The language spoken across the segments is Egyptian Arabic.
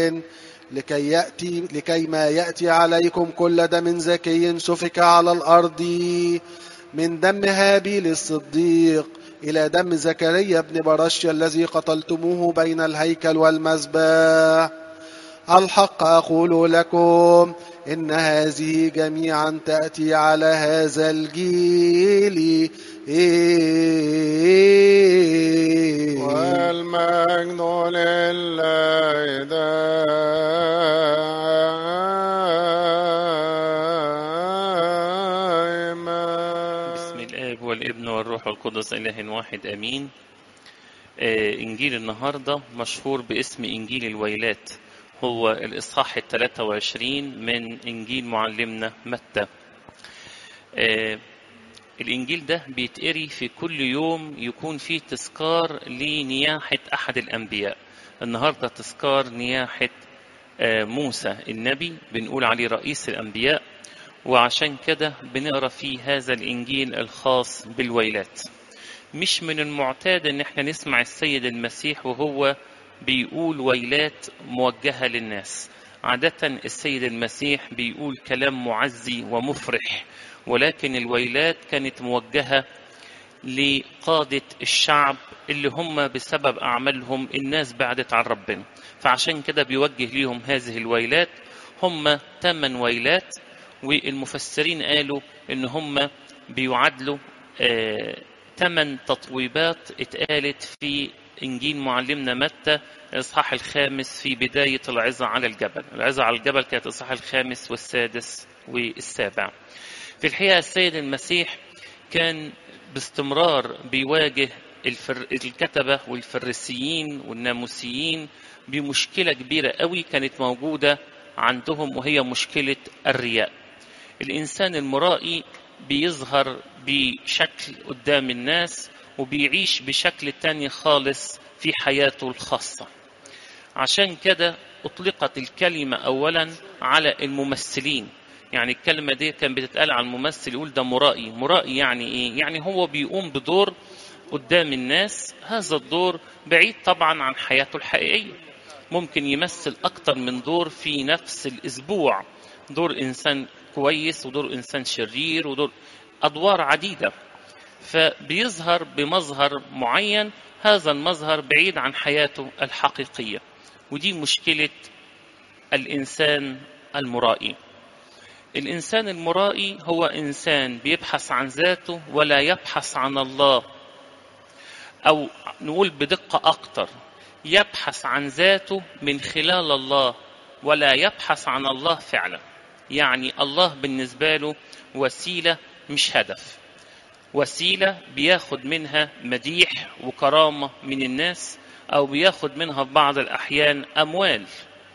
لكي يأتي لكي ما يأتي عليكم كل دم زكي سفك على الأرض من دم هابيل الصديق إلى دم زكريا بن برشيا الذي قتلتموه بين الهيكل والمذبح الحق أقول لكم إن هذه جميعا تأتي على هذا الجيل والمجد لله دائما بسم الآب والابن والروح القدس إله واحد أمين آه، إنجيل النهاردة مشهور باسم إنجيل الويلات هو الإصحاح الثلاثة وعشرين من إنجيل معلمنا متى آه، الإنجيل ده بيتقري في كل يوم يكون فيه تذكار لنياحة أحد الأنبياء النهاردة تذكار نياحة آه، موسى النبي بنقول عليه رئيس الأنبياء وعشان كده بنقرا فيه هذا الإنجيل الخاص بالويلات مش من المعتاد ان احنا نسمع السيد المسيح وهو بيقول ويلات موجهة للناس عادة السيد المسيح بيقول كلام معزي ومفرح ولكن الويلات كانت موجهة لقادة الشعب اللي هم بسبب أعمالهم الناس بعدت عن ربنا فعشان كده بيوجه ليهم هذه الويلات هم ثمان ويلات والمفسرين قالوا ان هم بيعادلوا آه، ثمان تطويبات اتقالت في انجيل معلمنا متى الاصحاح الخامس في بدايه العظه على الجبل العظه على الجبل كانت الاصحاح الخامس والسادس والسابع في الحقيقه السيد المسيح كان باستمرار بيواجه الفر... الكتبه والفريسيين والناموسيين بمشكله كبيره قوي كانت موجوده عندهم وهي مشكله الرياء الإنسان المرائي بيظهر بشكل قدام الناس وبيعيش بشكل تاني خالص في حياته الخاصة عشان كده أطلقت الكلمة أولا على الممثلين يعني الكلمة دي كان بتتقال على الممثل يقول ده مرائي مرائي يعني إيه؟ يعني هو بيقوم بدور قدام الناس هذا الدور بعيد طبعا عن حياته الحقيقية ممكن يمثل أكتر من دور في نفس الأسبوع دور إنسان كويس ودور إنسان شرير ودور أدوار عديدة فبيظهر بمظهر معين هذا المظهر بعيد عن حياته الحقيقية ودي مشكلة الإنسان المرائي الإنسان المرائي هو إنسان بيبحث عن ذاته ولا يبحث عن الله أو نقول بدقة أكتر يبحث عن ذاته من خلال الله ولا يبحث عن الله فعلا يعني الله بالنسبة له وسيلة مش هدف وسيلة بياخد منها مديح وكرامة من الناس أو بياخد منها في بعض الأحيان أموال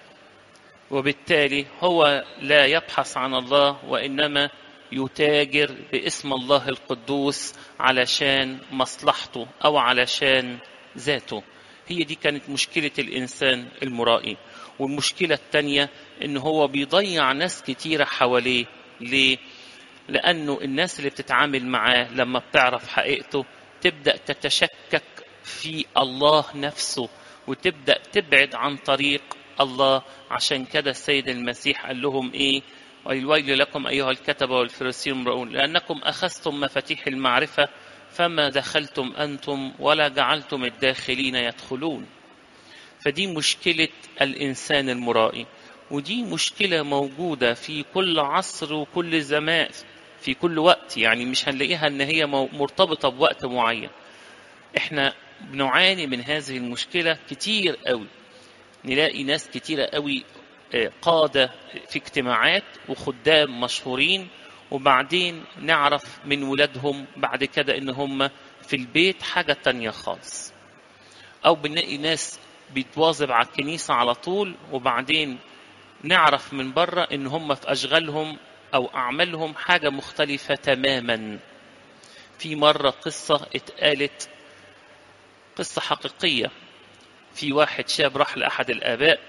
وبالتالي هو لا يبحث عن الله وإنما يتاجر باسم الله القدوس علشان مصلحته أو علشان ذاته هي دي كانت مشكلة الإنسان المرائي والمشكلة التانية إن هو بيضيع ناس كتيرة حواليه ليه؟ لأنه الناس اللي بتتعامل معاه لما بتعرف حقيقته تبدأ تتشكك في الله نفسه وتبدأ تبعد عن طريق الله عشان كده السيد المسيح قال لهم إيه والويل لكم أيها الكتبة والفريسيون المرؤون لأنكم أخذتم مفاتيح المعرفة فما دخلتم أنتم ولا جعلتم الداخلين يدخلون فدي مشكلة الإنسان المرائي ودي مشكلة موجودة في كل عصر وكل زمان في كل وقت يعني مش هنلاقيها ان هي مو- مرتبطة بوقت معين احنا بنعاني من هذه المشكلة كتير قوي نلاقي ناس كتيرة قوي آه، قادة في اجتماعات وخدام مشهورين وبعدين نعرف من ولادهم بعد كده ان هم في البيت حاجة تانية خالص او بنلاقي ناس بيتواظب على الكنيسة على طول وبعدين نعرف من بره ان هم في اشغالهم او اعمالهم حاجة مختلفة تماما في مرة قصة اتقالت قصة حقيقية في واحد شاب راح لأحد الآباء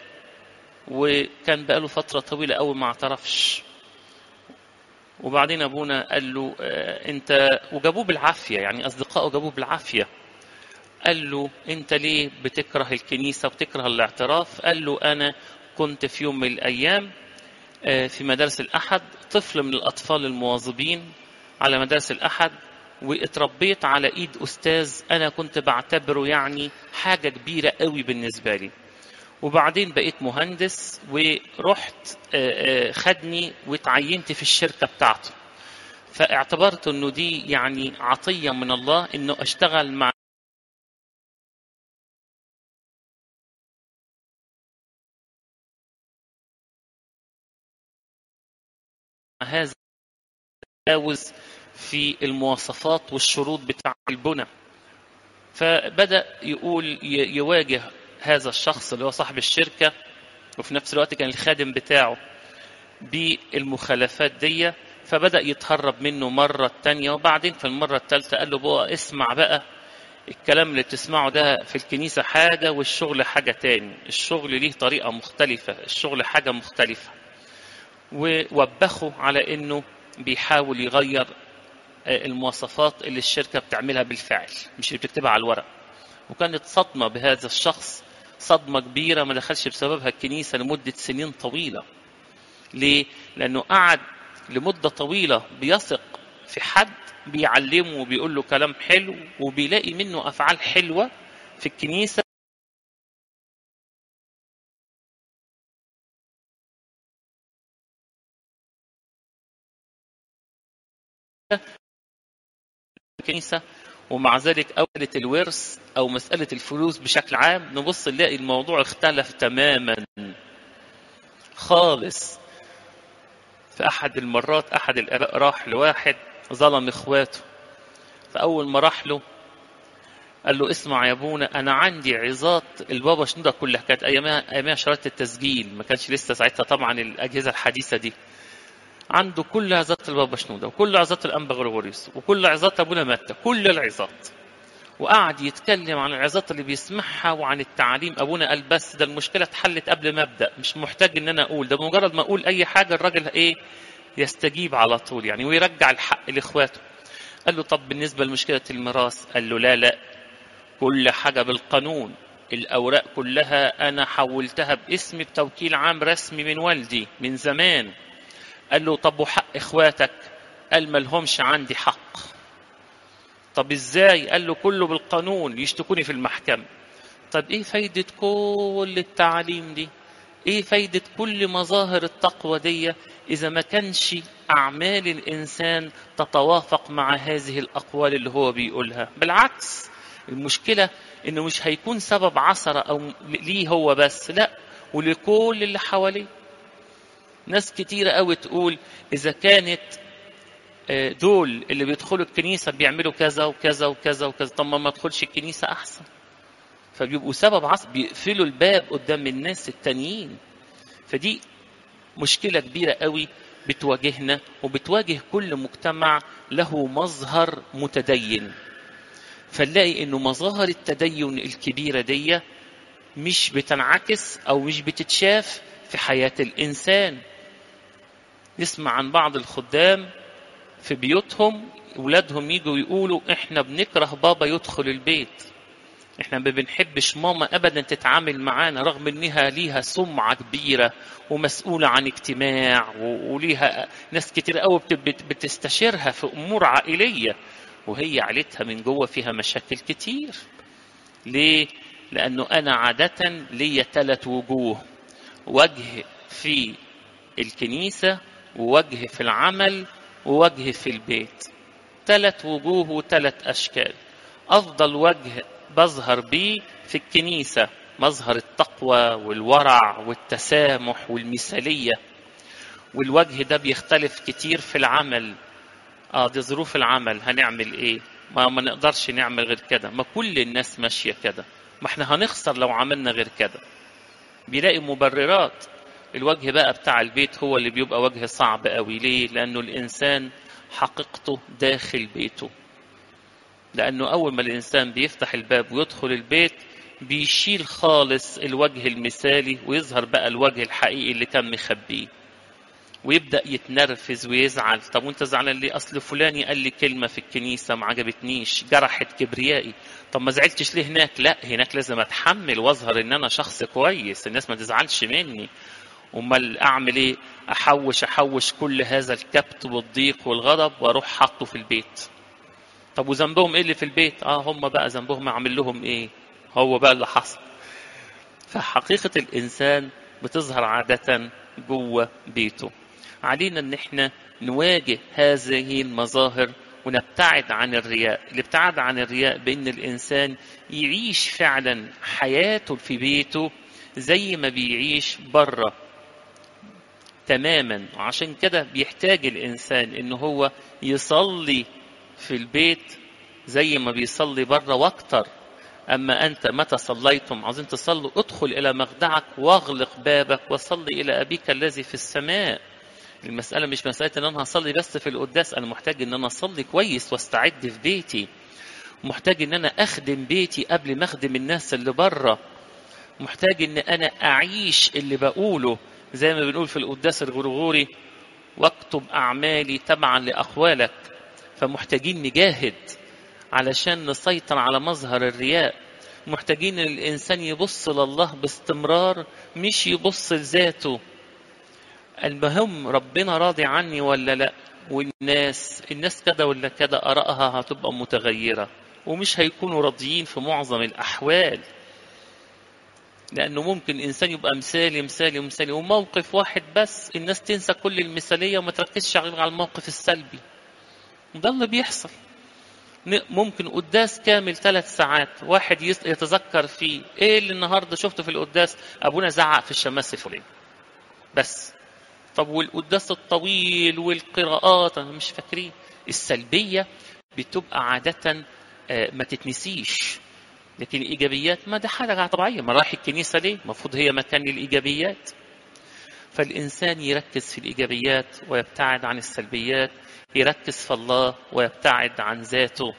وكان بقاله فترة طويلة أوي ما اعترفش وبعدين أبونا قال له آه، أنت وجابوه بالعافية يعني أصدقائه جابوه بالعافية قال له أنت ليه بتكره الكنيسة وبتكره الاعتراف قال له أنا كنت في يوم من الأيام في مدارس الأحد طفل من الأطفال المواظبين على مدارس الأحد واتربيت على إيد أستاذ أنا كنت بعتبره يعني حاجة كبيرة قوي بالنسبة لي وبعدين بقيت مهندس ورحت خدني واتعينت في الشركة بتاعته فاعتبرت انه دي يعني عطية من الله انه اشتغل مع هذا التجاوز في المواصفات والشروط بتاع البنى فبدأ يقول يواجه هذا الشخص اللي هو صاحب الشركة وفي نفس الوقت كان الخادم بتاعه بالمخالفات دي فبدأ يتهرب منه مرة تانية وبعدين في المرة الثالثة قال له بقى اسمع بقى الكلام اللي بتسمعه ده في الكنيسة حاجة والشغل حاجة تاني الشغل ليه طريقة مختلفة الشغل حاجة مختلفة ووبخه على انه بيحاول يغير المواصفات اللي الشركة بتعملها بالفعل مش اللي بتكتبها على الورق وكانت صدمة بهذا الشخص صدمة كبيرة ما دخلش بسببها الكنيسة لمدة سنين طويلة ليه؟ لأنه قعد لمدة طويلة بيثق في حد بيعلمه وبيقول له كلام حلو وبيلاقي منه أفعال حلوة في الكنيسة الكنيسة ومع ذلك أولة الورث أو مسألة الفلوس بشكل عام نبص نلاقي الموضوع اختلف تماما خالص في أحد المرات أحد الآباء راح لواحد ظلم إخواته فأول ما راح له قال له اسمع يا ابونا أنا عندي عظات البابا شنودة كلها كانت أيامها أيامها شرائط التسجيل ما كانش لسه ساعتها طبعا الأجهزة الحديثة دي عنده كل عظات البابا شنودة وكل عظات الأنبا غريغوريوس وكل عظات أبونا متى كل العظات وقعد يتكلم عن العظات اللي بيسمعها وعن التعاليم ابونا قال بس ده المشكله اتحلت قبل ما ابدا مش محتاج ان انا اقول ده بمجرد ما اقول اي حاجه الراجل ايه يستجيب على طول يعني ويرجع الحق لاخواته قال له طب بالنسبه لمشكله الميراث قال له لا لا كل حاجه بالقانون الاوراق كلها انا حولتها باسمي بتوكيل عام رسمي من والدي من زمان قال له طب وحق اخواتك قال ملهمش عندي حق طب ازاي قال له كله بالقانون يشتكوني في المحكمة طب ايه فايدة كل التعاليم دي ايه فايدة كل مظاهر التقوى دي اذا ما كانش اعمال الانسان تتوافق مع هذه الاقوال اللي هو بيقولها بالعكس المشكلة انه مش هيكون سبب عثرة او ليه هو بس لا ولكل اللي حواليه ناس كتيرة قوي تقول اذا كانت دول اللي بيدخلوا الكنيسة بيعملوا كذا وكذا وكذا وكذا طب ما ادخلش الكنيسة أحسن فبيبقوا سبب عصب بيقفلوا الباب قدام الناس التانيين فدي مشكلة كبيرة قوي بتواجهنا وبتواجه كل مجتمع له مظهر متدين فنلاقي انه مظاهر التدين الكبيرة دي مش بتنعكس او مش بتتشاف في حياة الانسان نسمع عن بعض الخدام في بيوتهم ولادهم يجوا يقولوا احنا بنكره بابا يدخل البيت احنا ما بنحبش ماما ابدا تتعامل معانا رغم انها ليها سمعه كبيره ومسؤوله عن اجتماع وليها ناس كتير قوي بتستشيرها في امور عائليه وهي عيلتها من جوه فيها مشاكل كتير ليه لانه انا عاده ليا ثلاث وجوه وجه في الكنيسه ووجه في العمل ووجه في البيت ثلاث وجوه وثلاث أشكال أفضل وجه بظهر بيه في الكنيسة مظهر التقوى والورع والتسامح والمثالية والوجه ده بيختلف كتير في العمل اه دي ظروف العمل هنعمل ايه ما ما نقدرش نعمل غير كده ما كل الناس ماشية كده ما احنا هنخسر لو عملنا غير كده بيلاقي مبررات الوجه بقى بتاع البيت هو اللي بيبقى وجه صعب قوي ليه لانه الانسان حقيقته داخل بيته لانه اول ما الانسان بيفتح الباب ويدخل البيت بيشيل خالص الوجه المثالي ويظهر بقى الوجه الحقيقي اللي كان مخبيه ويبدا يتنرفز ويزعل طب وانت زعلان ليه اصل فلان قال لي كلمه في الكنيسه ما عجبتنيش جرحت كبريائي طب ما زعلتش ليه هناك لا هناك لازم اتحمل واظهر ان انا شخص كويس الناس ما تزعلش مني امال اعمل ايه احوش احوش كل هذا الكبت والضيق والغضب واروح حاطه في البيت طب وذنبهم ايه اللي في البيت اه هم بقى ذنبهم اعمل لهم ايه هو بقى اللي حصل فحقيقة الإنسان بتظهر عادة جوه بيته علينا ان احنا نواجه هذه المظاهر ونبتعد عن الرياء الابتعاد عن الرياء بان الانسان يعيش فعلا حياته في بيته زي ما بيعيش بره تماما وعشان كده بيحتاج الانسان ان هو يصلي في البيت زي ما بيصلي بره واكتر اما انت متى صليتم عاوزين تصلوا ادخل الى مخدعك واغلق بابك وصلي الى ابيك الذي في السماء المسألة مش مسألة إن أنا هصلي بس في القداس، أنا محتاج إن أنا أصلي كويس واستعد في بيتي. محتاج إن أنا أخدم بيتي قبل ما أخدم الناس اللي بره. محتاج إن أنا أعيش اللي بقوله زي ما بنقول في القداس الغرغوري واكتب أعمالي تبعا لأقوالك. فمحتاجين نجاهد علشان نسيطر على مظهر الرياء. محتاجين إن الإنسان يبص لله باستمرار مش يبص لذاته المهم ربنا راضي عني ولا لا والناس الناس كده ولا كده آرائها هتبقى متغيرة ومش هيكونوا راضيين في معظم الأحوال لأنه ممكن إنسان يبقى مثالي مثالي مثالي وموقف واحد بس الناس تنسى كل المثالية وما تركزش غير على الموقف السلبي ده اللي بيحصل ممكن قداس كامل ثلاث ساعات واحد يتذكر فيه ايه اللي النهارده شفته في القداس ابونا زعق في الشماس الفلاني بس طب والقداس الطويل والقراءات انا مش فاكرين السلبيه بتبقى عاده ما تتنسيش لكن الايجابيات ما ده حاجه طبيعيه ما رايح الكنيسه ليه المفروض هي مكان للايجابيات فالانسان يركز في الايجابيات ويبتعد عن السلبيات يركز في الله ويبتعد عن ذاته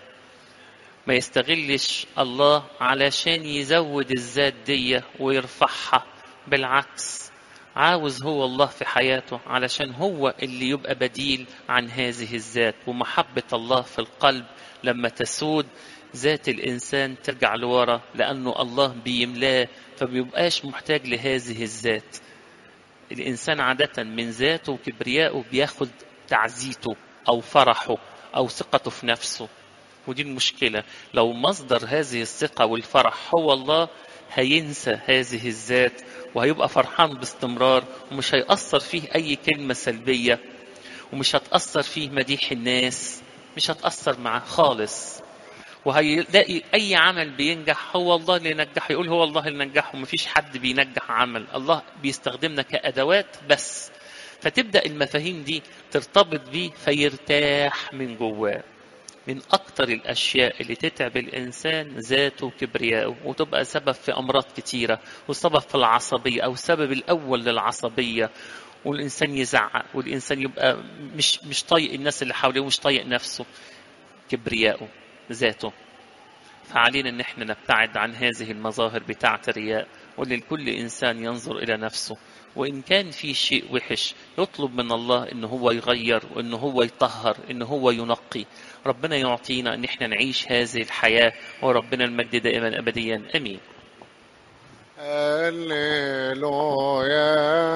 ما يستغلش الله علشان يزود الذات دي ويرفعها بالعكس عاوز هو الله في حياته علشان هو اللي يبقى بديل عن هذه الذات ومحبة الله في القلب لما تسود ذات الإنسان ترجع لورا لأنه الله بيملاه فبيبقاش محتاج لهذه الذات الإنسان عادة من ذاته وكبريائه بياخد تعزيته أو فرحه أو ثقته في نفسه ودي المشكلة لو مصدر هذه الثقة والفرح هو الله هينسى هذه الذات وهيبقى فرحان باستمرار ومش هيأثر فيه أي كلمة سلبية ومش هتأثر فيه مديح الناس مش هتأثر معاه خالص وهيلاقي أي عمل بينجح هو الله اللي ينجح يقول هو الله اللي نجحه مفيش حد بينجح عمل الله بيستخدمنا كأدوات بس فتبدأ المفاهيم دي ترتبط بيه فيرتاح من جواه من أكتر الأشياء اللي تتعب الإنسان ذاته وكبريائه وتبقى سبب في أمراض كتيرة وسبب في العصبية أو السبب الأول للعصبية والإنسان يزعق والإنسان يبقى مش مش طايق الناس اللي حواليه ومش طايق نفسه كبريائه ذاته فعلينا ان احنا نبتعد عن هذه المظاهر بتاعة الرياء ولكل انسان ينظر الى نفسه وان كان في شيء وحش يطلب من الله ان هو يغير وان هو يطهر ان هو ينقي ربنا يعطينا ان احنا نعيش هذه الحياة وربنا المجد دائما ابديا امين هللويا